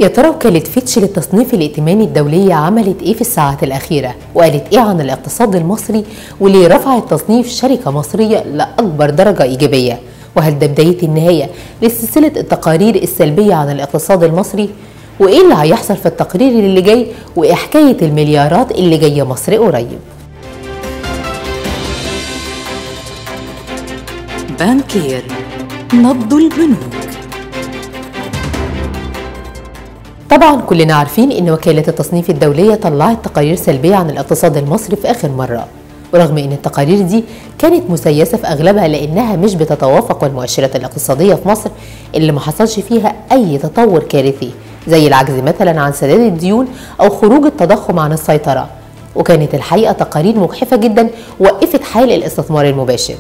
يا ترى وكالة فيتش للتصنيف الائتماني الدولية عملت ايه في الساعات الأخيرة؟ وقالت ايه عن الاقتصاد المصري وليه رفعت تصنيف شركة مصرية لأكبر درجة إيجابية؟ وهل ده بداية النهاية لسلسلة التقارير السلبية عن الاقتصاد المصري؟ وايه اللي هيحصل في التقرير اللي جاي؟ وايه حكاية المليارات اللي جاية مصر قريب؟ بانكير نبض البنوك طبعا كلنا عارفين ان وكالة التصنيف الدولية طلعت تقارير سلبية عن الاقتصاد المصري في اخر مرة ورغم ان التقارير دي كانت مسيسة في اغلبها لانها مش بتتوافق والمؤشرات الاقتصادية في مصر اللي ما حصلش فيها اي تطور كارثي زي العجز مثلا عن سداد الديون او خروج التضخم عن السيطرة وكانت الحقيقة تقارير مجحفة جدا وقفت حال الاستثمار المباشر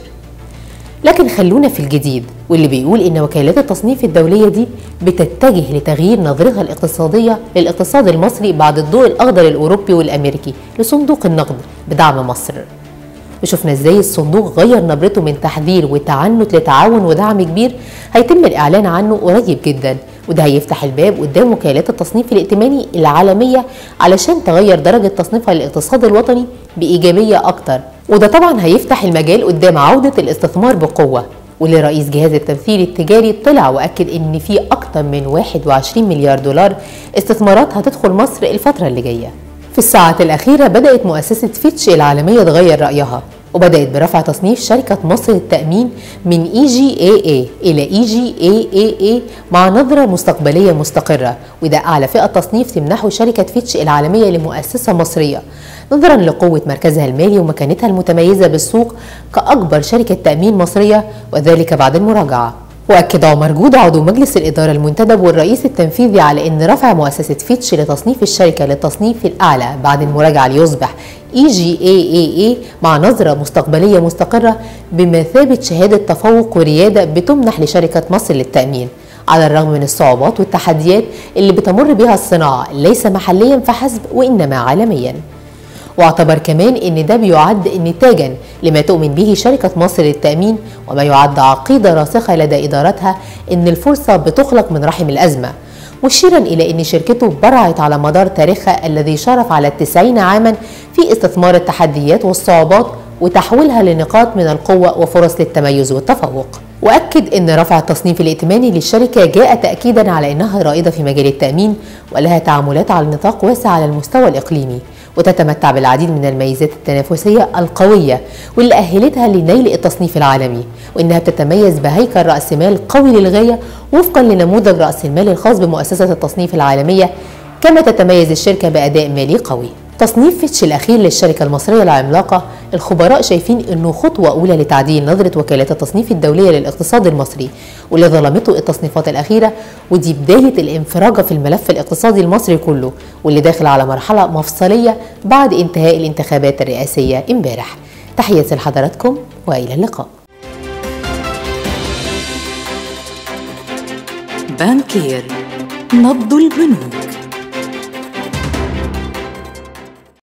لكن خلونا في الجديد واللي بيقول ان وكالات التصنيف الدوليه دي بتتجه لتغيير نظرتها الاقتصاديه للاقتصاد المصري بعد الضوء الاخضر الاوروبي والامريكي لصندوق النقد بدعم مصر وشفنا ازاي الصندوق غير نبرته من تحذير وتعنت لتعاون ودعم كبير هيتم الاعلان عنه قريب جدا وده هيفتح الباب قدام وكالات التصنيف الائتماني العالميه علشان تغير درجه تصنيفها للاقتصاد الوطني بايجابيه اكتر وده طبعا هيفتح المجال قدام عودة الاستثمار بقوة واللي رئيس جهاز التمثيل التجاري طلع واكد ان في اكتر من 21 مليار دولار استثمارات هتدخل مصر الفترة اللي جاية في الساعات الأخيرة بدأت مؤسسة فيتش العالمية تغير رأيها وبدأت برفع تصنيف شركة مصر للتأمين من اي جي اي اي إلى اي جي اي اي اي مع نظرة مستقبلية مستقرة وده أعلى فئة تصنيف تمنحه شركة فيتش العالمية لمؤسسة مصرية نظرا لقوة مركزها المالي ومكانتها المتميزة بالسوق كأكبر شركة تأمين مصرية وذلك بعد المراجعة واكد عمر جود عضو مجلس الاداره المنتدب والرئيس التنفيذي على ان رفع مؤسسه فيتش لتصنيف الشركه للتصنيف الاعلى بعد المراجعه ليصبح اي جي اي اي اي مع نظره مستقبليه مستقره بمثابه شهاده تفوق ورياده بتمنح لشركه مصر للتامين على الرغم من الصعوبات والتحديات اللي بتمر بها الصناعه ليس محليا فحسب وانما عالميا واعتبر كمان ان ده بيعد نتاجا لما تؤمن به شركة مصر للتأمين وما يعد عقيدة راسخة لدى إدارتها ان الفرصة بتخلق من رحم الأزمة مشيرا إلى أن شركته برعت على مدار تاريخها الذي شرف على التسعين عاما في استثمار التحديات والصعوبات وتحويلها لنقاط من القوة وفرص للتميز والتفوق وأكد أن رفع التصنيف الائتماني للشركة جاء تأكيدا على أنها رائدة في مجال التأمين ولها تعاملات على نطاق واسع على المستوى الإقليمي وتتمتع بالعديد من الميزات التنافسية القوية واللي أهلتها لنيل التصنيف العالمي وإنها بتتميز بهيكل رأس مال قوي للغاية وفقا لنموذج رأس المال الخاص بمؤسسة التصنيف العالمية كما تتميز الشركة بأداء مالي قوي تصنيف فيتش الأخير للشركة المصرية العملاقة الخبراء شايفين أنه خطوة أولى لتعديل نظرة وكالات التصنيف الدولية للاقتصاد المصري واللي ظلمته التصنيفات الأخيرة ودي بداية الانفراجة في الملف الاقتصادي المصري كله واللي داخل على مرحلة مفصلية بعد انتهاء الانتخابات الرئاسية امبارح تحياتي لحضراتكم وإلى اللقاء بانكير نبض البنوك